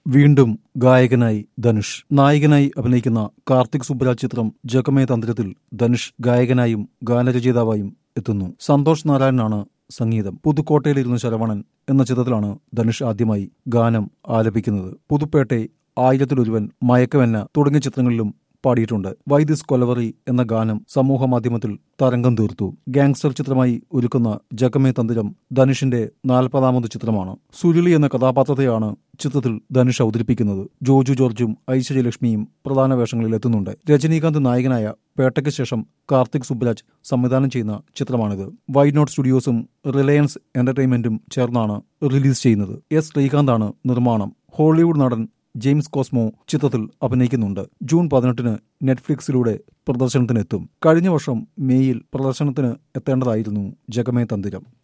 വീണ്ടും ഗായകനായി ധനുഷ് നായകനായി അഭിനയിക്കുന്ന കാർത്തിക് സുബ്രാജ് ചിത്രം ജഗമേ തന്ത്രത്തിൽ ധനുഷ് ഗായകനായും ഗാനരചയിതാവായും എത്തുന്നു സന്തോഷ് നാരായണനാണ് സംഗീതം പുതുക്കോട്ടയിലിരുന്ന ശരവണൻ എന്ന ചിത്രത്തിലാണ് ധനുഷ് ആദ്യമായി ഗാനം ആലപിക്കുന്നത് പുതുപ്പേട്ടെ ആയിരത്തിലൊരുവൻ മയക്കവെന്ന തുടങ്ങിയ ചിത്രങ്ങളിലും പാടിയിട്ടുണ്ട് വൈദിസ് കൊലവറി എന്ന ഗാനം സമൂഹ മാധ്യമത്തിൽ തരംഗം തീർത്തു ഗാങ്സ്റ്റർ ചിത്രമായി ഒരുക്കുന്ന ജഗമേ തന്തിരം ധനുഷിന്റെ നാൽപ്പതാമത് ചിത്രമാണ് സുരുളി എന്ന കഥാപാത്രത്തെയാണ് ചിത്രത്തിൽ ധനുഷ് അവതരിപ്പിക്കുന്നത് ജോജു ജോർജും ഐശ്വര്യലക്ഷ്മിയും പ്രധാന വേഷങ്ങളിൽ എത്തുന്നുണ്ട് രജനീകാന്ത് നായകനായ പേട്ടയ്ക്ക് ശേഷം കാർത്തിക് സുബ്രാജ് സംവിധാനം ചെയ്യുന്ന ചിത്രമാണിത് വൈറ്റ് നോട്ട് സ്റ്റുഡിയോസും റിലയൻസ് എന്റർടൈൻമെന്റും ചേർന്നാണ് റിലീസ് ചെയ്യുന്നത് എസ് ശ്രീകാന്താണ് നിർമ്മാണം ഹോളിവുഡ് നടൻ ജെയിംസ് കോസ്മോ ചിത്രത്തിൽ അഭിനയിക്കുന്നുണ്ട് ജൂൺ പതിനെട്ടിന് നെറ്റ്ഫ്ലിക്സിലൂടെ പ്രദർശനത്തിനെത്തും കഴിഞ്ഞ വർഷം മേയിൽ പ്രദർശനത്തിന് എത്തേണ്ടതായിരുന്നു ജഗമേ തന്തിരം